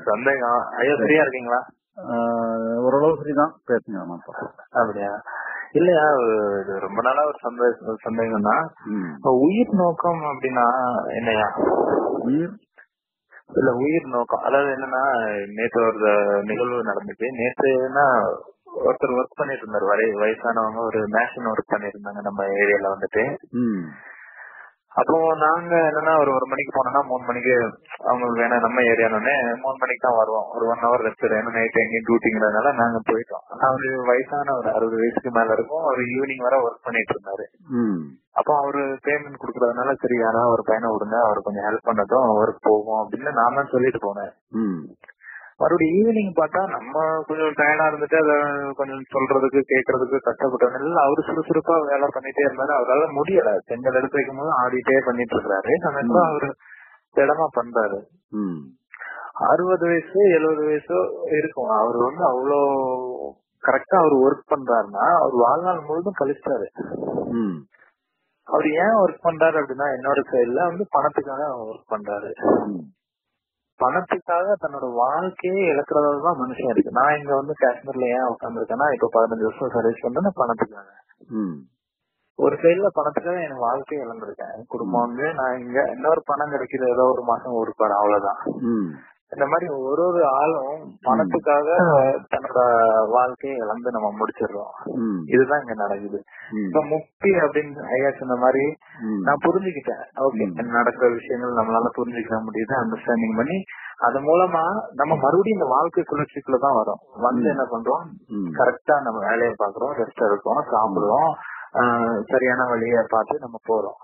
சந்தேகம் ஐயா ஃப்ரீயா இருக்கீங்களா ஆஹ் ஓரளவு சரிதான் பேசுங்க ஆமாப்பா அப்படியா இல்லையா இது ரொம்ப நாளா ஒரு சந்தேகம் சந்தேகம் தான் ம். உயிர் நோக்கம் அப்படின்னா என்னையா உயிர் இல்ல உயிர் நோக்கம் அதாவது என்னன்னா நேத்து ஒரு நிகழ்வு நடந்துச்சு நேத்துனா ஒருத்தர் ஒர்க் பண்ணிட்டு இருந்தாரு வரை வயசானவங்க ஒரு மேஷன் ஒர்க் பண்ணிருந்தாங்க நம்ம ஏரியால வந்துட்டு ம் அப்போ நாங்க என்னன்னா ஒரு ஒரு மணிக்கு போனோம்னா மூணு மணிக்கு அவங்களுக்கு வேணாம் நம்ம ஏரியானே மூணு மணிக்கு தான் வருவோம் ஒரு ஒன் ஹவர் ரெஸ்ட் ஏன்னா நைட் எங்கேயும் டியூட்டிங்கிறதுனால நாங்க போயிட்டோம் அவரு வயசான ஒரு அறுபது வயசுக்கு மேல இருக்கும் அவர் ஈவினிங் வரை ஒர்க் பண்ணிட்டு இருந்தாரு ம் அப்போ அவரு பேமெண்ட் குடுக்கறதுனால சரி யாராவது ஒரு பையனை விடுங்க அவர் கொஞ்சம் ஹெல்ப் பண்ணட்டும் அவருக்கு போகும் அப்படின்னு நான் தான் சொல்லிட்டு போனேன் ம் மறுபடியும் ஈவினிங் பார்த்தா நம்ம கொஞ்சம் டயர்டா இருந்துட்டு அதை கொஞ்சம் சொல்றதுக்கு கேட்கறதுக்கு கஷ்டப்பட்டதுனால அவரு சுறுசுறுப்பா வேலை பண்ணிட்டே இருந்தாரு அவரால முடியல செங்கல் எடுத்து வைக்கும் போது ஆடிட்டே பண்ணிட்டு இருக்காரு நம்ம அவரு திடமா பண்றாரு ம் அறுபது வயசு எழுபது வயசோ இருக்கும் அவர் வந்து அவ்வளோ கரெக்டா அவர் ஒர்க் பண்றாருன்னா அவர் வாழ்நாள் முழுதும் கழிச்சாரு ம் அவர் ஏன் ஒர்க் பண்றாரு அப்படின்னா என்னோட சைடுல வந்து பணத்துக்காக ஒர்க் பண்றாரு ம் பணத்துக்காக தன்னோட வாழ்க்கையே இழக்கிறதா தான் மனுஷன் இருக்கு நான் இங்க வந்து காஷ்மீர்ல ஏன் உட்காந்துருக்கேன்னா இப்ப பதினஞ்சு வருஷம் சர்வீஸ் பண்றேன் பணத்துக்காக ம் ஒரு சைடுல பணத்துக்காக என் வாழ்க்கையை இழந்திருக்கேன் என் குடும்பம் வந்து நான் இங்க இன்னொரு பணம் கிடைக்கிற ஏதோ ஒரு மாசம் ஒருப்பாரு அவ்வளவுதான் ம் இந்த மாதிரி ஒரு ஒரு ஆளும் பணத்துக்காக தன்னோட வாழ்க்கையை இழந்து நம்ம முடிச்சிடுறோம் ம் இதுதான் இங்க நடக்குது ம் இப்ப முக்தி அப்படின்னு ஐயா சொன்ன மாதிரி ம் நான் புரிஞ்சுக்கிட்டேன் ஓகே நடக்கிற விஷயங்கள் நம்மளால புரிஞ்சுக்க முடியுது அண்டர்ஸ்டாண்டிங் பண்ணி அது மூலமா நம்ம மறுபடியும் இந்த வாழ்க்கை சுழற்சிக்குள்ள தான் வரோம் வந்து என்ன பண்றோம் ம் கரெக்டா நம்ம வேலையை பாக்குறோம் ரெஸ்ட் எடுக்கிறோம் சாப்பிடுறோம் ஆஹ் சரியான வழியை பார்த்து நம்ம போறோம்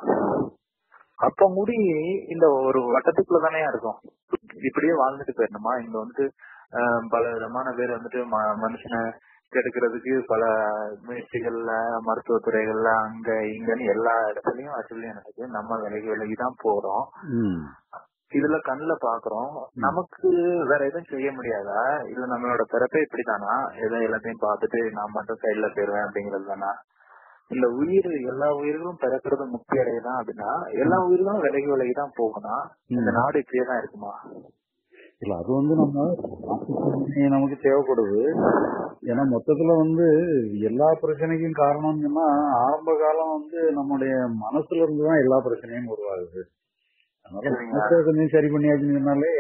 அப்ப முடி இந்த ஒரு வட்டத்துக்குள்ள தானே இருக்கும் இப்படியே வாழ்ந்துட்டு போயிடணுமா இங்க வந்துட்டு ஆஹ் பல விதமான பேர் வந்துட்டு ம- மனுஷனை கெடுக்கிறதுக்கு பல முயற்சிகள்ல மருத்துவத்துறைகள்ல அங்க இங்கன்னு எல்லா இடத்துலயும் அச்சுலையும் நடக்குது நம்ம விலகி விலகி தான் போறோம் ம் இதுல கண்ணுல பாக்குறோம் நமக்கு வேற எதுவும் செய்ய முடியாதா இல்ல நம்மளோட பிறப்பே இப்படிதானா ஏதோ எல்லாத்தையும் பார்த்துட்டு நான் மட்டும் சைட்ல போயிருவேன் அப்படிங்கிறது தானா இந்த உயிர் எல்லா உயிர்களும் பிறக்கிறது முக்தி அடையதான் அப்படின்னா எல்லா உயிர்களும் விலகி விலகி தான் போகணும் இந்த நாடு இப்படியே தான் இருக்குமா இல்ல அது வந்து நம்ம மாற்றுத்திறனாளி நமக்கு தேவைப்படுது ஏன்னா மொத்தத்துல வந்து எல்லா பிரச்சனைக்கும் காரணம்னு சொன்னா ஆரம்ப காலம் வந்து நம்முடைய மனசுல இருந்து தான் எல்லா பிரச்சனையும் உருவாகுது அதனால சரிங்க. மனசை கொஞ்சம் சரி பண்ணியாச்சுனாலே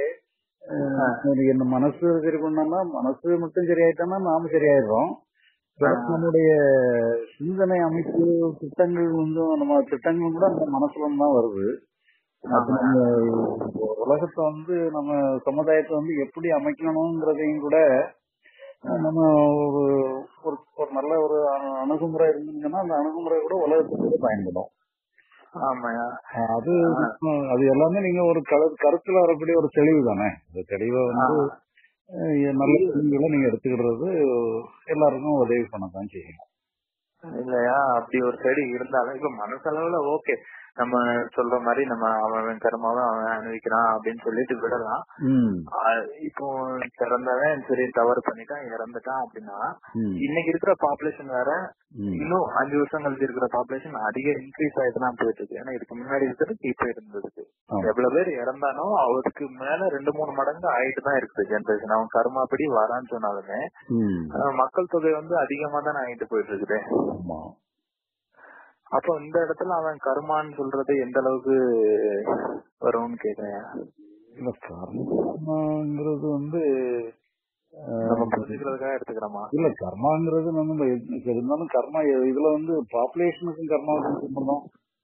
என்ன மனசு சரி பண்ணோம்னா மனசு மட்டும் சரியாயிட்டோம்னா நாம சரியாயிடுறோம் பிறகு நம்முடைய சிந்தனை அமைப்பு திட்டங்கள் வந்து நம்ம திட்டங்கள் கூட அந்த மனசுல இருந்து தான் வருது அப்ப நம்ம உலகத்தை வந்து நம்ம சமுதாயத்தை வந்து எப்படி அமைக்கணுங்கிறதையும் கூட அஹ், நம்ம ஒரு ஒரு- ஒரு நல்ல ஒரு அணு- அணுகுமுறை இருந்துச்சுன்னா அந்த அணுகுமுறை கூட உலகத்துக்கு கூட பயன்படும் ஆமாயா அஹ், அது அஹ், அது எல்லாமே நீங்க ஒரு கரு கருத்துல வரக்கூடிய ஒரு தெளிவு தானே அந்த தெளிவை வந்து அஹ், நல்ல தெளிவுகளை நீங்க எடுத்துக்கிடுறது எல்லாருக்கும் உதவி பண்ணதான் செய்யும் இல்லையா அப்படி ஒரு சைடு இருந்தாலும் இப்ப மனசளவுல ஓகே நம்ம சொல்ற மாதிரி நம்ம அவன் அவன் கர்மாவை அவன் அனுபவிக்கிறான் அப்படின்னு சொல்லிட்டு விடலாம் ம் ஆஹ் இப்போ பிறந்தவன் சரி தவறு பண்ணிட்டான் இறந்துட்டான் அப்படின்னா ம் இன்னைக்கு இருக்கிற பாப்புலேஷன் வேற ம் இன்னும் அஞ்சு வருஷம் கழிச்சு இருக்கிற பாப்புலேஷன் அதிக இன்க்ரீஸ் ஆயிட்டு தான் போயிட்டு இருக்கு ஏன்னா இதுக்கு முன்னாடி இருக்கிறதுக்கு இப்ப இருந்ததுக்கு ஆமா. எவ்வளவு பேர் இறந்தானோ அவருக்கு மேல ரெண்டு மூணு மடங்கு ஆயிட்டு தான் இருக்குது ஜென்ரேஷன் அவன் கர்மாப்படி வரான்னு சொன்னாலுமே ம் ஆஹ் மக்கள் தொகை வந்து அதிகமா தான் ஆயிட்டு போயிட்டு இருக்குது ஆமா அப்போ இந்த இடத்துல அவன் கர்மான்னு சொல்றது எந்த அளவுக்கு வரும்னு கேக்குறேன் இல்ல கர்மாங்கிறது வந்து அஹ், நம்ம புரிஞ்சுக்கிறதுக்காக எடுத்துக்கிறோமா இல்ல கர்மாங்கிறது நம்ம எது- இருந்தாலும் கர்மா எ- இதுல வந்து பாப்புலேஷனுக்கும் கர்மாவுக்கும் சம்பந்தம்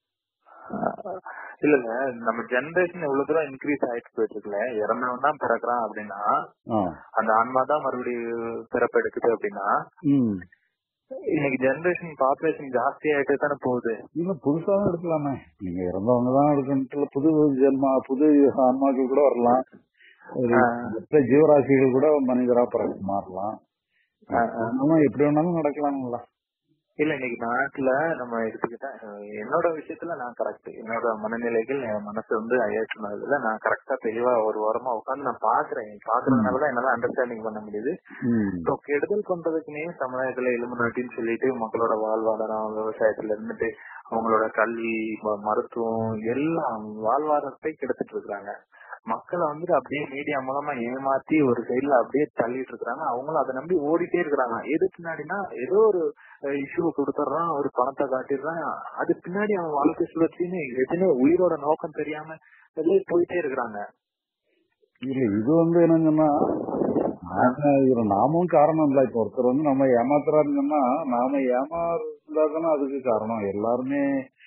ஆஹ் இல்லங்க நம்ம ஜெனரேஷன் எவ்வளவு தூரம் இன்க்ரீஸ் ஆயிட்டு போயிட்டு இருக்குல்ல இறந்தவன் தான் பிறக்கிறான் அப்படின்னா ஆ. அந்த ஆன்மா தான் மறுபடியும் பிறப்பு எடுக்குது அப்படின்னா ம் இன்னைக்கு ஜெனரேஷன் பாப்புலேஷன் ஜாஸ்தி ஆயிட்டே தானே போகுது இல்ல புதுசாவும் எடுக்கலாமே நீங்க இறந்தவங்க தான் எடுக்கணும் புது ஜென்மா புது ஆன்மாக்கள் கூட வரலாம் ஒரு மற்ற ஜீவராசிகள் கூட மனிதரா பிறகு மாறலாம் ஆஹ் ஆஹ் அதனால எப்படி வேணாலும் நடக்கலாம்ல இல்ல இன்னைக்கு நாட்டுல நம்ம எடுத்துக்கிட்டா அஹ் என்னோட விஷயத்துல நான் கரெக்ட் என்னோட மனநிலைகள் என் மனசு வந்து ஐயா சொன்னதுல நான் கரெக்டா தெளிவா ஒரு வாரமா உட்காந்து நான் பாக்குறேன் பாக்குறதுனாலதான் என்னால அண்டர்ஸ்டாண்டிங் பண்ண முடியுது ம் இப்போ கெடுதல் பண்றதுக்குனே சமுதாயத்துல எலும்புநாட்டின்னு சொல்லிட்டு மக்களோட வாழ்வாதாரம் விவசாயத்துல இருந்துட்டு அவங்களோட கல்வி ம- மருத்துவம் எல்லாம் வாழ்வாதாரத்தை கெடுத்துட்டு இருக்காங்க மக்களை வந்துட்டு அப்படியே மீடியா மூலமா ஏமாத்தி ஒரு சைடுல அப்படியே தள்ளிட்டு இருக்காங்க அவங்களும் அதை நம்பி ஓடிட்டே இருக்கிறாங்க எது பின்னாடினா ஏதோ ஒரு இஷ்யூ கொடுத்துட்றான் ஒரு பணத்தை காட்டிடுறான் அது பின்னாடி அவன் வாழ்க்கை சுழற்சின்னு எதுவுமே உயிரோட நோக்கம் தெரியாம வெளியே போயிட்டே இருக்கிறாங்க இல்ல இது வந்து என்னங்கன்னா நாம இதுல நாமும் காரணம் இல்ல இப்ப ஒருத்தர் வந்து நம்ம ஏமாத்துறாருங்கன்னா நாம ஏமாறுந்தா தானே அதுக்கு காரணம் எல்லாருமே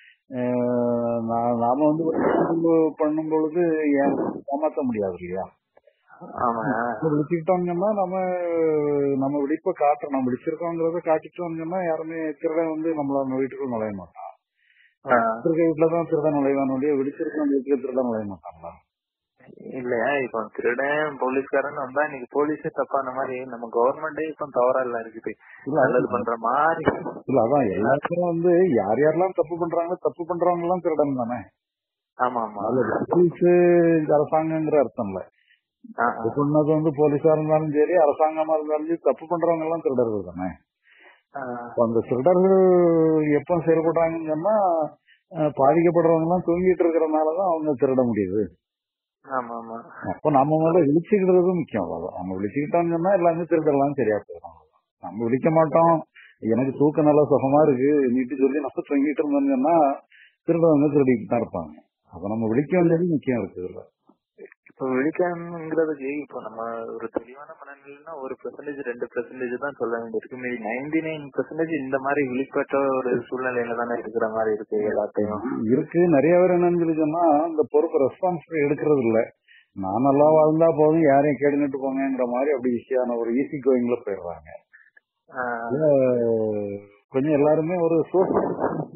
அஹ், நா- நாம வந்து ஒரு விஷயம் பண்ணும் பொழுது ஏ- ஏமாத்த முடியாது இல்லையா ஆமா இப்ப விழிச்சுக்கிட்டோம்னா நம்ம நம்ம விழிப்ப காட்டுறோம் நம்ம விழிச்சிருக்கோங்கிறத காட்டிட்டோம்னா யாருமே திருடன் வந்து நம்மள நம்ம வீட்டுக்குள்ள நுழைய மாட்டான் ஆஹ் இருக்க வீட்டுலதான் திருடன் நுழைவான் விழிச்சிருக்கோம் வீட்டுக்கு திருடன் நுழைய மாட்டாங்களா இல்லையா இப்போ திருடன் போலீஸ்காரன் வந்தா இன்னைக்கு போலீஸே தப்பான மாதிரி நம்ம கவர்மெண்டே இப்போ தவறா இல்ல இருக்குது இல்ல நல்லது பண்ற மாதிரி இல்ல அதான் எல்லாருமே வந்து யார் யாரெல்லாம் தப்பு பண்றாங்களோ தப்பு பண்றவங்க எல்லாம் திருடன் தானே ஆமா ஆமா அதுல போலீஸ் அரசாங்கங்கிற அர்த்தம் இல்ல ஆ, ஆ. தப்பு பண்ணது வந்து போலீஸா இருந்தாலும் சரி அரசாங்கமா இருந்தாலும் சரி தப்பு பண்றவங்க எல்லாம் திருடர்கள் தானே ஆ, அப்ப அந்த திருடர்கள் எப்ப செயல்படுறாங்கன்னு சொன்னா அஹ், பாதிக்கப்படுறவங்க எல்லாம் தூங்கிட்டு இருக்கிறதுனாலதான் அவங்க திருட முடியுது ஆமா ஆமா அப்ப நம்ம முதல்ல விழிச்சுக்கிறது முக்கியம் அவ்வளவுதான் நம்ம விழிச்சுக்கிட்டோம்னு சொன்னா எல்லாமே திருடலாம் சரியா போயிடும் நம்ம விழிக்க மாட்டோம் எனக்கு தூக்கம் நல்லா சுகமா இருக்கு நீட்டு சொல்லி நம்ம தூங்கிட்டு இருந்தோம்னு சொன்னா திருடவங்க திருடிட்டு தான் இருப்பாங்க அப்ப நம்ம விழிக்க வேண்டியது முக்கியம் இருக்கு இதுல இப்போ விழிக்கணுங்கிறதுக்கு இப்போ நம்ம ஒரு தெளிவான மனநிலைனா ஒரு பெர்சன்டேஜ் ரெண்டு பெர்சன்டேஜ் தான் சொல்ல வேண்டியிருக்கு மீதி நைன்டி நைன் பெர்சன்டேஜ் இந்த மாதிரி விழிப்பற்ற ஒரு சூழ்நிலையில தானே இருக்கிற மாதிரி இருக்கு எல்லாத்தையும் இருக்கு நிறைய பேர் என்னன்னு சொல்லி சொன்னா இந்த பொறுப்பு ரெஸ்பான்சிபிலிட்டி எடுக்கிறது இல்ல நான் நல்லா வாழ்ந்தா போதும் யாரையும் கேடுங்கிட்டு போங்கிற மாதிரி அப்படி ஈஸியான ஒரு ஈஸி கோயிங்ல போயிடுறாங்க ஆ, அஹ் கொஞ்சம் எல்லாருமே ஒரு சோசியல்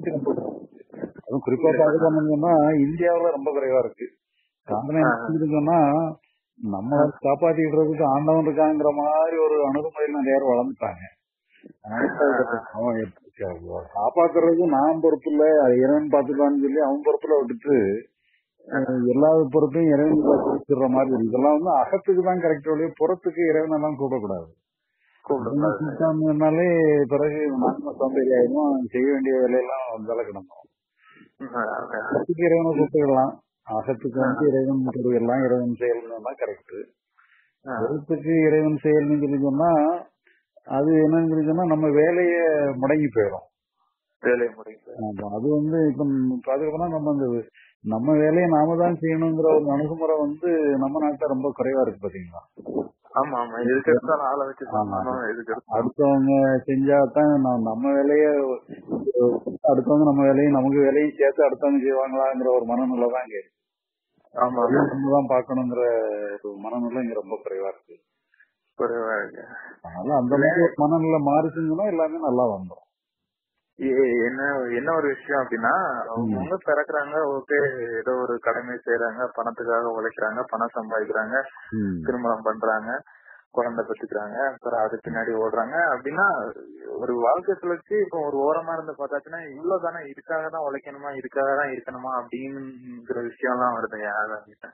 அதுவும் குறிப்பா பாத்துக்கணும்னா இந்தியாவுல ரொம்ப குறைவா இருக்கு காரணம் என்ன சொன்னா நம்ம காப்பாத்திக்கிறதுக்கு ஆண்டவன் இருக்காங்கிற மாதிரி ஒரு அணுகுமுறையில் நிறைய பேர் வளர்ந்துட்டாங்க அதனால அவன் எப்ப- காப்பாத்துறது நான் பொறுப்பு இல்ல அது இறைவன் பாத்துக்கலாம்னு சொல்லி அவன் பொறுப்புல விட்டுட்டு அஹ் எல்லா பொறுப்பையும் இறைவன் பார்த்து வச்சிடுற மாதிரி இருக்கு. இதெல்லாம் வந்து அகத்துக்கு தான் கரெக்ட் ஒழிய புறத்துக்கு இறைவன் எல்லாம் கூடக்கூடாது கூப்பிடக்கூடாது. கூப்பிட்டாங்கனாலே பிறகு நாம சோம்பேறி ஆயிடும் செய்ய வேண்டிய வேலையெல்லாம் தலை கிடந்தோம் ஆ, அகத்துக்கு இறைவனை கூப்பிட்டுக்கலாம் அகத்துக்கு வந்து இறைவன் எல்லாம் இறைவன் செயல்னா கரெக்ட் ஆ, புறத்துக்கு இறைவன் செயல்னு சொல்லி சொன்னா அது என்னன்னு சொல்லி சொன்னா நம்ம வேலைய முடங்கி போயிடும் வேலை முடியுது ஆமா, அது வந்து இப்ப பாத்துக்கப்போனா நம்ம அந்த நம்ம வேலையை நாம தான் செய்யணுங்கிற ஒரு அணுகுமுறை வந்து நம்ம நாட்டுல ரொம்ப குறைவா இருக்கு பாத்தீங்களா ஆமா ஆமா எதுக்கு எடுத்தாலும் ஆளை வச்சு பண்ணணும் எதுக்கு எடுத்தாலும் அடுத்தவங்க செஞ்சாதான் ந- நம்ம வேலைய அடுத்தவங்க நம்ம வேலையும் நமக்கு வேலையும் சேர்த்து அடுத்தவங்க செய்வாங்களாங்கிற ஒரு மனநிலை தான் இங்க இருக்கு. ஆமா அதையும் நம்ம தான் பாக்கணுங்கிற ஒரு மனநிலை இங்க ரொம்ப குறைவா இருக்கு குறைவா இருக்கு அதனால அந்த மாதிரி ஒரு மனநிலை மாறிச்சுங்கன்னா எல்லாமே நல்லா வந்துடும் ஏ- என்ன என்ன ஒரு விஷயம் அப்படின்னா அவங்க பிறக்குறாங்க ஓகே ஏதோ ஒரு கடமை செய்யறாங்க பணத்துக்காக உழைக்கிறாங்க பணம் சம்பாதிக்கிறாங்க திருமணம் பண்றாங்க குழந்தை பெற்றுக்கிறாங்க அப்புறம் அது பின்னாடி ஓடுறாங்க அப்படின்னா ஒரு வாழ்க்கை சுழற்சி இப்போ ஒரு ஓரமா இருந்து பார்த்தாச்சுன்னா இவ்வளவு தானே இதுக்காக தான் உழைக்கணுமா இதுக்காக தான் இருக்கணுமா அப்படிங்கிற விஷயம் எல்லாம் வருது யாரும்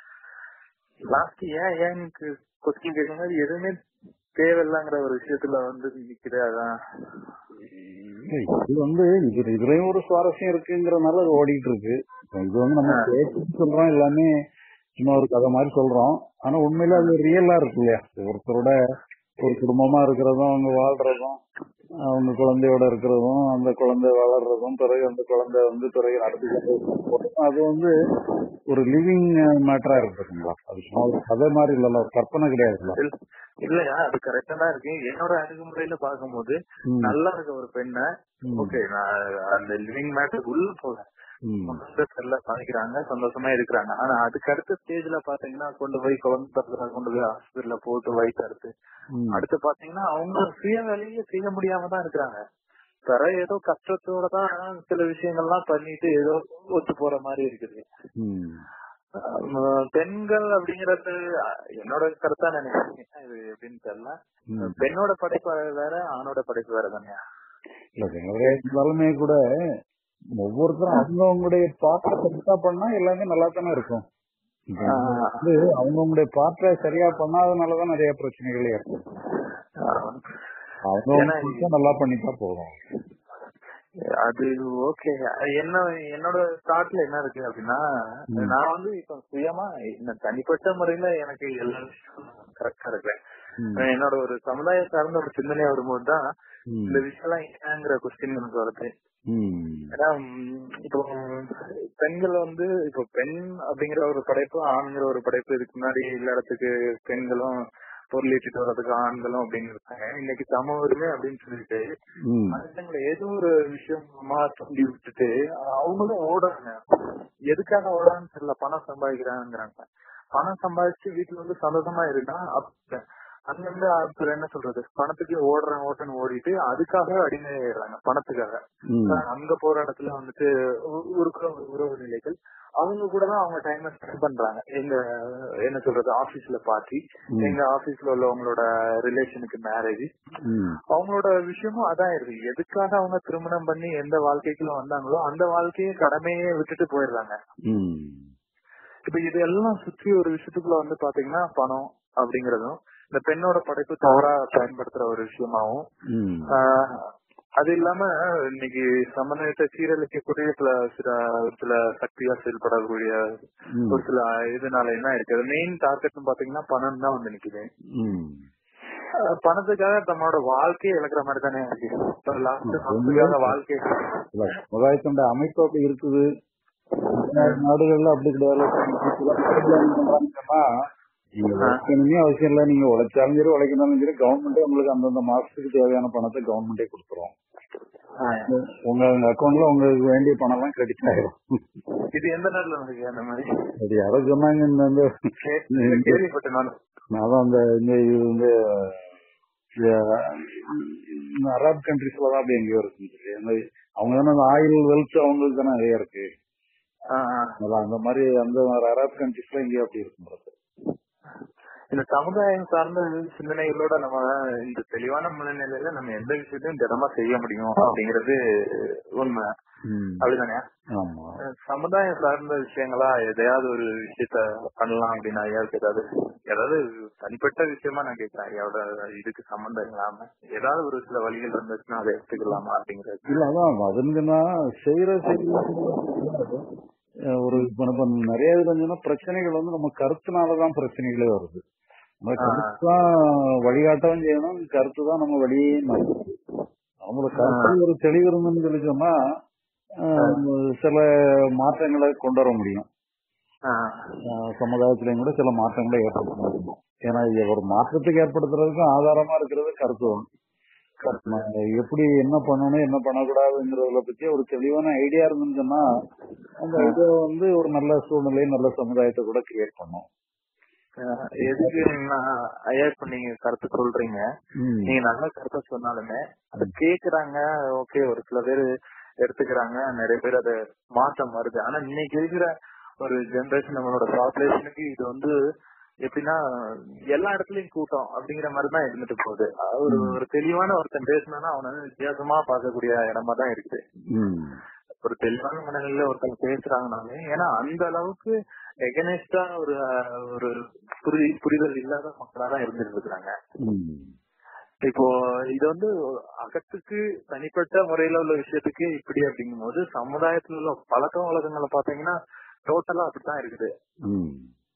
லாஸ்ட் ஏன் ஏன் எனக்கு கொஸ்டின் கேட்கும்போது எதுவுமே தேவையில்லைங்கிற ஒரு விஷயத்துல வந்து நிக்குது அதான் இது வந்து இது இதுலயும் ஒரு சுவாரஸ்யம் இருக்குங்கிறனால அது ஓடிட்டு இருக்கு இது வந்து நம்ம பேசிட்டு சொல்றோம் எல்லாமே சும்மா ஒரு கதை மாதிரி சொல்றோம் ஆனா உண்மையில அது ரியலா இருக்கு இல்லையா ஒருத்தரோட ஒரு குடும்பமா இருக்கிறதும் அவங்க வாழ்றதும் அவங்க குழந்தையோட இருக்கிறதும் அந்த குழந்தை வளர்றதும் பிறகு அந்த குழந்தை வந்து பிறகு நடத்தி கொண்டு போறதும் அது வந்து ஒரு லிவிங் மேட்டரா இருக்கு பாத்தீங்களா அது சும்மா ஒரு கதை மாதிரி இல்லல்ல ஒரு கற்பனை கிடையாதுல்ல இல்ல- இல்லையா அது கரெக்டா தான் இருக்கு என்னோட அணுகுமுறையில பார்க்கும்போது ம், நல்லா இருக்க ஒரு பெண்ணை ம், ஓகே நான் அந்த லிவிங் மேட்டர் உள்ள போறேன் ம், குழந்தை சமைக்கிறாங்க சந்தோஷமா இருக்கிறாங்க ஆனா அதுக்கு அடுத்த ஸ்டேஜ்ல பாத்தீங்கன்னா கொண்டு போய் குழந்தை பிறந்தா கொண்டு போய் ஹாஸ்பிட்டல்ல போட்டு வயிற்று அறுத்து ம். அடுத்து பாத்தீங்கன்னா அவங்க சுய வேலையை செய்ய முடியாம தான் இருக்கிறாங்க பிற ஏதோ கஷ்டத்தோட தான் சில விஷயங்கள்லாம் பண்ணிட்டு ஏதோ ஒத்து போற மாதிரி இருக்குது ம். ஆஹ் பெண்கள் அப்படிங்கறது அஹ், என்னோட கருத்தா நினைக்கிறேன் இது எப்படின்னு தெரியல ம். பெண்ணோட படைப்பு வேற ஆணோட படைப்பு வேற தானே இல்ல என்னுடைய இருந்தாலுமே கூட ஒவ்வொருத்தரும் அவங்கவுங்களுடைய பாட்டை கரெக்டா பண்ணா எல்லாமே நல்லா தானே இருக்கும் இப்ப ஆஹ் வந்து அவங்கவுங்களுடைய பாட்டை சரியா பண்ணாதனாலதான் நிறைய பிரச்சனைகள் ஏற்படும் ஆஹ் ஏன்னா அவங்கவுங்க நல்லா பண்ணிட்டா போதும் அது ஓகே என்ன என்னோட தாட்ல என்ன இருக்கு அப்படின்னா ம். நான் வந்து இப்ப சுயமா இந்த தனிப்பட்ட முறையில எனக்கு எல்லா விஷயமும் கரெக்டா இருக்கிறேன் ம். என்னோட ஒரு சமுதாய சார்ந்த ஒரு சிந்தனை வரும்போது தான் ம். இந்த விஷயம்லாம் ஏங்கிற கொஸ்டின் எனக்கு வருது ம். ஏன்னா ம், இப்போ பெண்கள் வந்து இப்போ பெண் அப்படிங்கிற ஒரு படைப்பு ஆண்கிற ஒரு படைப்பு இதுக்கு முன்னாடி எல்லா இடத்துக்கு பெண்களும் பொருள் ஈட்டிட்டு வர்றதுக்கு ஆண்களும் அப்படின்னு இருக்காங்க இன்னைக்கு சம உரிமை அப்படின்னு சொல்லிட்டு ம். மனுஷங்களை ஏதோ ஒரு விஷயமா தூண்டி விட்டுட்டு அவங்களும் ஓடுறாங்க எதுக்காக ஓடுறான்னு தெரியல பணம் சம்பாதிக்கிறாங்கிறாங்க பணம் சம்பாதிச்சு வீட்டுல வந்து சந்தோஷமா இருக்கா அப்ப அங்க இருந்து அப்புறம் என்ன சொல்றது பணத்துக்கு ஓடுறேன் ஓட்டன்னு ஓடிட்டு அதுக்காக அடிமையாயிடுறாங்க பணத்துக்காக ம். அங்க போற இடத்துல வந்துட்டு உ- இருக்கிற ஒரு உறவு நிலைகள் அவங்க கூட தான் அவங்க டைம் ஸ்பெண்ட் பண்றாங்க எங்க என்ன சொல்றது ஆபீஸ்ல பார்ட்டி ம். எங்க ஆபீஸ்ல உள்ளவங்களோட ரிலேஷனுக்கு மேரேஜ் ம். அவங்களோட விஷயமும் அதான் இருக்கு எதுக்காக அவங்க திருமணம் பண்ணி எந்த வாழ்க்கைக்குள்ள வந்தாங்களோ அந்த வாழ்க்கையை கடமையே விட்டுட்டு போயிடுறாங்க ம். இப்ப இது எல்லாம் சுற்றி ஒரு விஷயத்துக்குள்ள வந்து பாத்தீங்கன்னா பணம் அப்படிங்கறதும் இந்த பெண்ணோட படைப்பு தவறா பயன்படுத்துற ஒரு விஷயமாவும் ம். ஆஹ் அது இல்லாம இன்னைக்கு சமநிலையத்தை சீரழிக்கக்கூடிய சில சில சில சக்தியா செயல்படக்கூடிய ம். ஒரு சில இதனால என்ன இருக்கு மெயின் டார்கெட் பாத்தீங்கன்னா பணம் தான் வந்து நிக்குது ம். ஆஹ் பணத்துக்காக நம்மளோட வாழ்க்கையை இழக்கிற மாதிரி தானே இருக்கு இப்ப last பணத்துக்காக வாழ்க்கை இல்ல, சமுதாயத்தோட அமைப்பு அப்படி இருக்குது வெளிநாடு நாடுகள்ல அப்படி கிடையாது சில நாடுகள்ல என்ன பண்றாங்கன்னா, நீங்க உழைக்கணுமே அவசியம் இல்ல நீங்க உழைச்சாலும் சரி உழைக்கணும் சரி கவர்மெண்டே உங்களுக்கு அந்தந்த மாசத்துக்கு தேவையான பணத்தை கவர்மெண்டே கொடுத்துரும் ஆஹ் உங்க அக்கௌண்ட்ல உங்களுக்கு வேண்டிய பணம் எல்லாம் கிரெடிட் ஆயிரும் இது எந்த நாட்டுல நடக்குது அந்த மாதிரி அது யாரோ சொன்னாங்க இந்த இந்த கே- கேள்விப்பட்டேன் நான் அதான் அந்த இந்த இது வந்து இந்த அரப் கண்ட்ரிஸ்ல தான் அப்படி எங்கேயோ இருக்கு அந்த அவங்க தானே அந்த ஆயில் வெல்த் அவங்களுக்கு தானே நிறைய இருக்கு ஆஹ் ஆஹ் அதான் அந்த மாதிரி அந்த மாதிரி அரப் கண்ட்ரிஸ்ல எங்கேயோ அப்படி இருக்குன்றது இந்த சமுதாயம் சார்ந்த சிந்தனைகளோட நம்ம இந்த தெளிவான மனநிலையில நம்ம எந்த விஷயத்தையும் திடமா செய்ய முடியும் அப்படிங்கிறது உண்மை ம். அப்படிதானே ஆமா அஹ் சமுதாயம் சார்ந்த விஷயங்களா எதையாவது ஒரு விஷயத்த பண்ணலாம் அப்படின்னு ஐயாவுக்கு ஏதாவது ஏதாவது தனிப்பட்ட விஷயமா நான் கேட்கிறேன் ஐயாவோட இதுக்கு சம்பந்தம் இல்லாம ஏதாவது ஒரு சில வழிகள் இருந்துச்சுன்னா அதை எடுத்துக்கலாமா அப்படிங்கிறது இல்ல அதான் அதுன்னா செய்யற செய்யற ஒரு இப்ப நம்ம நிறைய இதுல சொன்னா பிரச்சனைகள் வந்து நம்ம கருத்துனாலதான் பிரச்சனைகளே வருது நம்ம கருத்து தான் வழிகாட்டவும் செய்யணும் கருத்து தான் நம்ம வழியே மாற்றுது அவங்களுக்கு கருத்து ஒரு தெளிவு இருந்துன்னு சொல்லி சொன்னா ஆஹ், சில மாற்றங்களை கொண்டு வர முடியும் ஆஹ் ஆஹ், சமுதாயத்திலையும் கூட சில மாற்றங்களை ஏற்படுத்த முடியும் ஏன்னா இது ஒரு மாற்றத்துக்கு ஏற்படுத்துறதுக்கு ஆதாரமா இருக்கிறது கருத்து தான் நம்ம எப்படி என்ன பண்ணணும் என்ன பண்ணக்கூடாதுங்கிறத பத்தி ஒரு தெளிவான ஐடியா இருந்துன்னு சொன்னா அந்த ஐடியா வந்து ஒரு நல்ல சூழ்நிலை நல்ல சமுதாயத்தை கூட கிரியேட் பண்ணும் அஹ் எதுக்கு நான் ஐயா இப்ப நீங்க கருத்து சொல்றீங்க ம். நீங்க நல்ல கருத்தை சொன்னாலுமே அதை கேக்குறாங்க ஓகே ஒரு சில பேர் எடுத்துக்கிறாங்க நிறைய பேர் அதை மாற்றம் வருது ஆனா இன்னைக்கு இருக்கிற ஒரு ஜெனரேஷன் நம்மளோட பாப்புலேஷனுக்கு இது வந்து எப்படின்னா எல்லா இடத்துலயும் கூட்டம் அப்படிங்கிற மாதிரி தான் இருந்துட்டு போகுது ஒரு ஒரு தெளிவான ஒருத்தன் பேசினானா அவனை வந்து வித்தியாசமா பார்க்கக்கூடிய இடமா தான் இருக்குது ம். ஒரு தெளிவான மனநிலையில ஒருத்தங்க பேசுறாங்கனாலே ஏன்னா அந்த அளவுக்கு எகனெஸ்டா ஒரு அஹ், ஒரு புரி புரிதல் இல்லாத மக்களா தான் இருந்துட்டு இருக்காங்க ம். இப்போ இது வந்து அகத்துக்கு தனிப்பட்ட முறையில உள்ள விஷயத்துக்கு இப்படி அப்படிங்கும் போது சமுதாயத்துல உள்ள பழக்க வழக்கங்களை பாத்தீங்கன்னா டோட்டலா அப்படித்தான் இருக்குது ம்.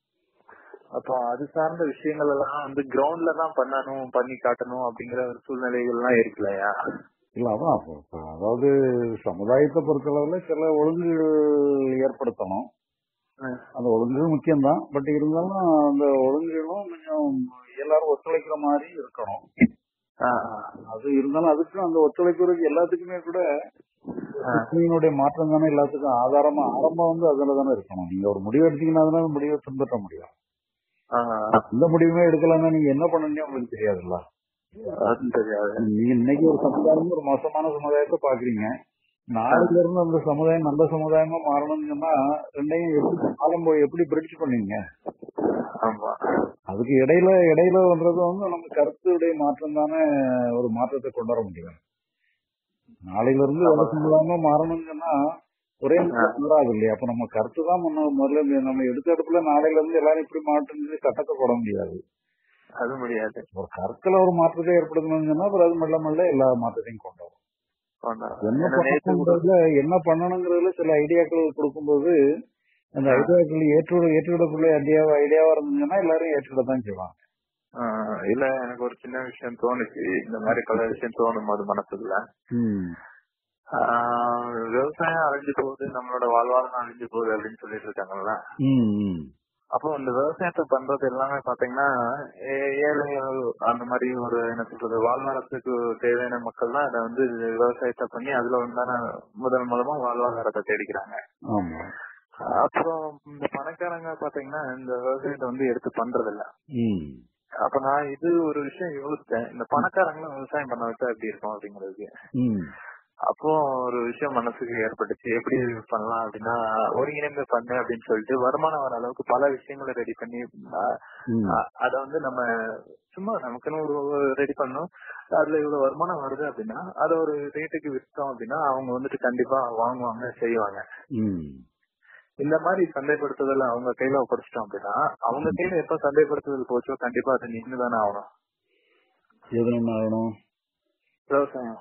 அப்போ அது சார்ந்த விஷயங்கள் எல்லாம் வந்து கிரவுண்ட்ல தான் பண்ணணும் பண்ணி காட்டணும் அப்படிங்கிற ஒரு சூழ்நிலைகள் எல்லாம் இருக்கு இல்லையா இல்ல அதான் அப்ப- அப்ப அதாவது சமுதாயத்தை பொறுத்தளவுல சில ஒழுங்குகள் ஏற்படுத்தணும் ம். அந்த ஒழுங்குகள் முக்கியம்தான் பட் இருந்தாலும் அந்த ஒழுங்குகளும் கொஞ்சம் எல்லாரும் ஒத்துழைக்கிற மாதிரி இருக்கணும் ஆஹ் ஆஹ் அது இருந்தாலும் அதுக்கும் அந்த ஒத்துழைக்கிறதுக்கு எல்லாத்துக்குமே கூட ஆஹ் கிறிஸ்துவனுடைய மாற்றம் தானே எல்லாத்துக்கும் ஆதாரமா ஆரம்பம் வந்து அதுல தானே இருக்கணும் நீங்க ஒரு முடிவு எடுத்தீங்கன்னா தானே அந்த முடிவை பின்பற்ற முடியும் ஆஹ் இந்த முடிவுமே எடுக்கலன்னா நீங்க என்ன பண்ணணும்னே உங்களுக்கு தெரியாதுல்ல அது தெரியாது நீங்க இன்னைக்கு ஒரு சமுதாயம் ஒரு மோசமான சமுதாயத்தை பாக்குறீங்க நாளைல இருந்து அந்த சமுதாயம் நல்ல சமுதாயமா மாறணும்னு சொன்னா ரெண்டையும் எப்படி காலம் போய் எப்படி பிரிட்ஜ் பண்ணீங்க ஆமா அதுக்கு இடையில இடையில வந்தது வந்து நம்ம கருத்துடைய மாற்றம் தானே ஒரு மாற்றத்தை கொண்டு வர முடியும் நாளையில இருந்து நல்ல சமுதாயமா மாறணும்னு சொன்னா ஒரே நேரத்துல வராது இல்லையா அப்ப நம்ம கருத்து தான் முன்ன முதல்ல நம்ம எடுத்த இடத்துல நாளையில இருந்து எல்லாரும் இப்படி மாற்றம் சட்டத்தை போட முடியாது அது முடியாது ஒரு கருத்துல ஒரு மாற்றத்தை ஏற்படுத்தணும்னு சொன்னா அப்புறம் அது மெல்ல மெல்ல எல்லா மாற்றத்தையும் கொண்டு வரும் ஒண்ணு. என்ன ஏன்னா நேத்து கூட பண்ணணுங்கிறதுல என்ன பண்ணணுங்கிறதுல சில ஐடியாக்கள் கொடுக்கும்போது அந்த ஆ. ஐடியாக்கள் ஏற்று ஏற்றுவிடக்கூடிய ஐடியாவா ஐடியாவா இருந்ததுன்னா எல்லாரும் ஏற்றுவிடத்தான் செய்வாங்க ஆஹ் இல்ல எனக்கு ஒரு சின்ன விஷயம் தோணுச்சு இந்த மாதிரி பல விஷயம் தோணும் போது மனசுக்குள்ள ம். ஆஹ் விவசாயம் அழிஞ்சு போகுது நம்மளோட வாழ்வாதாரம் அழிஞ்சு போகுது அப்படின்னு சொல்லிட்டு இருக்காங்கல்ல ம், ம். அப்போ இந்த விவசாயத்தை பண்றது எல்லாமே பாத்தீங்கன்னா ஏ- ஏழைகள் அந்த மாதிரி ஒரு என்ன சொல்றது வாழ்வாதாரத்துக்கு தேவையான மக்கள் தான் அதை வந்து விவசாயத்தை பண்ணி அதுல உண்டான முதல் மூலமா வாழ்வாதாரத்தை தேடிக்கிறாங்க ஆமா அப்புறம் இந்த பணக்காரங்க பாத்தீங்கன்னா இந்த விவசாயத்தை வந்து எடுத்து பண்றது இல்ல ம். அப்ப நான் இது ஒரு விஷயம் யோசிச்சேன் இந்த பணக்காரங்களும் விவசாயம் பண்ண வச்சா எப்படி இருக்கும் அப்படிங்கிறதுக்கு ம். அப்போ ஒரு விஷயம் மனசுக்கு ஏற்பட்டுச்சு எப்படி பண்ணலாம் அப்படின்னா ஒருங்கிணைந்து பண்ணு அப்படின்னு சொல்லிட்டு வருமானம் வர அளவுக்கு பல விஷயங்களை ரெடி பண்ணி அஹ், ம். அ- அத வந்து நம்ம சும்மா நமக்குன்னு ஒரு ரெடி பண்ணோம் அதுல இவ்வளவு வருமானம் வருது அப்படின்னா அத ஒரு ரேட்டுக்கு விற்றோம் அப்படின்னா அவங்க வந்துட்டு கண்டிப்பா வாங்குவாங்க செய்வாங்க ம். இந்த மாதிரி சந்தைப்படுத்துதல் அவங்க கையில ஒப்படைச்சிட்டோம் அப்படின்னா அவங்க கையில எப்ப சந்தைப்படுத்துதல் போச்சோ கண்டிப்பா அது நின்று தானே ஆகணும் எது என்ன ஆகணும் விவசாயம்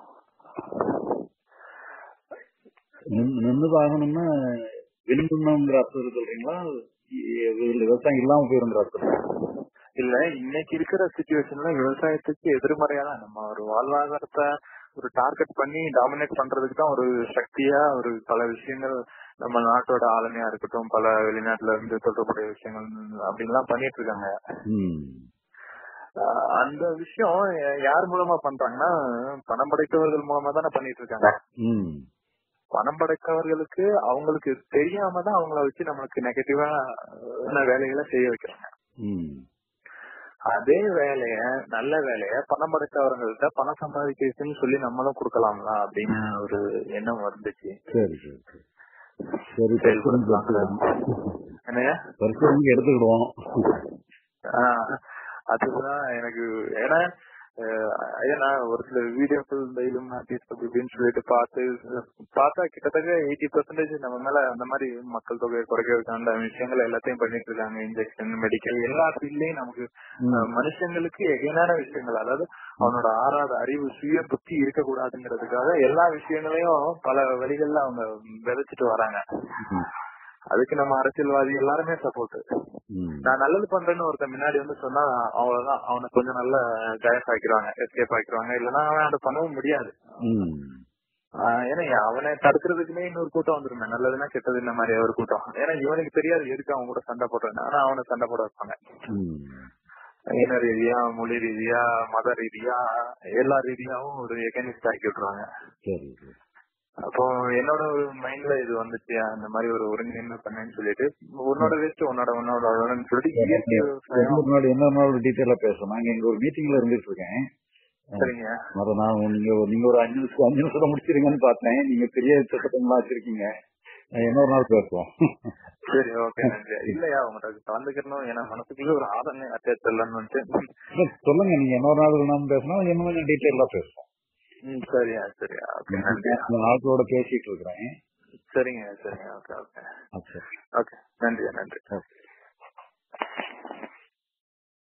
நின்னு- நின்னுதான் ஆகணும்னா விரும்பணுங்கிற அர்த்தத்தில் சொல்றீங்களா இ- இதுல விவசாயம் இல்லாம போயிருங்கிற அர்த்தம் இல்ல இன்னைக்கு இருக்கிற சுச்சுவேஷன்ல விவசாயத்துக்கு எதிர்மறையா தான் நம்ம ஒரு வாழ்வாதாரத்தை ஒரு டார்கெட் பண்ணி டாமினேட் பண்றதுக்கு தான் ஒரு சக்தியா ஒரு பல விஷயங்கள் நம்ம நாட்டோட ஆளுமையா இருக்கட்டும் பல வெளிநாட்டுல இருந்து தொடர்புடைய விஷயங்கள் அப்படின்லாம் பண்ணிட்டு இருக்காங்க ம். ஆஹ் அந்த விஷயம் யா- யார் மூலமா பண்றாங்கன்னா பணம் படைத்தவர்கள் மூலமா தானே பண்ணிட்டு இருக்காங்க ம். பணம் படைத்தவர்களுக்கு அவங்களுக்கு தெரியாம தான் அவங்கள வச்சு நம்மளுக்கு நெகட்டிவா வேலைகளை செய்ய வைக்கிறாங்க ம். அதே வேலைய நல்ல வேலைய பணம் படைத்தவர்கள்ட்ட பணம் சம்பாதிக்கிறதுன்னு சொல்லி நம்மளும் கொடுக்கலாம்ல அப்படின்னு ஒரு எண்ணம் வந்துச்சு சரி சரி சரி சரி செயல்படுத்தலாம் என்னையா பரிசோதனைக்கு எடுத்துக்கிடுவோம் ஆஹ் அதுதான் எனக்கு ஏன்னா அஹ் ஐயா நான் ஒரு சில வீடியோக்கள் டெய்லியும் ஆர்டிஸ்ட் அப்படி இப்படின்னு சொல்லிட்டு பார்த்து பார்த்தா கிட்டத்தட்ட எயிட்டி பர்சன்டேஜ் நம்ம மேல அந்த மாதிரி மக்கள் தொகையை குறைக்கிறதுக்கு அந்த விஷயங்கள் எல்லாத்தையும் பண்ணிட்டு இருக்காங்க இன்ஜெக்ஷன் மெடிக்கல் எல்லா ஃபீல்ட்லயும் நமக்கு அஹ், மனுஷங்களுக்கு எகைனான விஷயங்கள் அதாவது அவனோட ஆறாத அறிவு சுய புத்தி இருக்கக்கூடாதுங்கிறதுக்காக எல்லா விஷயங்களையும் பல வழிகள்ல அவங்க விதைச்சிட்டு வராங்க ம். அதுக்கு நம்ம அரசியல்வாதி எல்லாருமே சப்போர்ட் ம். நான் நல்லது பண்றேன்னு ஒருத்தன் முன்னாடி வந்து சொன்னா அவ்வளவுதான் அவனை கொஞ்சம் நல்ல ஜெயஸ் ஆக்கிடுவாங்க எஸ்கேப் ஆக்கிடுவாங்க இல்லைன்னா அவன் அதை பண்ணவும் முடியாது ம். ஆஹ் ஏன்னா அவனை தடுக்கிறதுக்குமே இன்னொரு கூட்டம் வந்துருமே நல்லதுன்னா கெட்டது இந்த மாதிரி ஒரு கூட்டம் ஏன்னா இவனுக்கு தெரியாது எதுக்கு அவன் கூட சண்டை போடுறேன்னு ஆனா அவனை சண்டை போட வைப்பாங்க ம். இன ரீதியா மொழி ரீதியா மத ரீதியா எல்லா ரீதியாவும் ஒரு எகனிஸ்ட் ஆக்கி விட்டுருவாங்க சரி சரி அப்போ என்னோட மைண்ட்ல இது வந்துச்சு அந்த மாதிரி ஒரு ஒருங்கிணைந்து பண்ணேன்னு சொல்லிட்டு உன்னோட வேஸ்ட் உன்னோட உன்னோட உன்னோடன்னு சொல்லிட்டு இயற்கை விவசாயம் இன்னொரு நாள் இன்னொரு நாள் டீட்டெயிலா பேசணும் நாங்க இங்க ஒரு மீட்டிங்ல இருந்துட்டு இருக்கேன் சரிங்க அத நான் நீங்க ஒரு- நீங்க ஒரு அஞ்சு நிமிஷம் அஞ்சு நிமிஷம் முடிச்சிருங்கன்னு பார்த்தேன் நீங்க பெரிய திட்டத்தெல்லாம் வச்சிருக்கீங்க அஹ் இன்னொரு நாள் பேசுவோம் சரி ஓகே நன்றி இல்லையா உங்கள்கிட்ட கலந்துக்கணும் ஏன்னா மனசுக்குள்ள ஒரு ஆதங்க அட்டாச் இல்லைன்னு இல்ல, சொல்லுங்க நீங்க இன்னொரு நாள் நம்ம பேசினா இன்னும் கொஞ்சம் டீட்டெயிலா பேசுவோம் ம் சரியா சரியா ஓகே நன்றி நான் ஆட்களோட பேசிட்டு இருக்கிறேன் சரிங்க சரிங்க ஓகே ஓகே சரி ஓகே நன்றி நன்றி ஓகே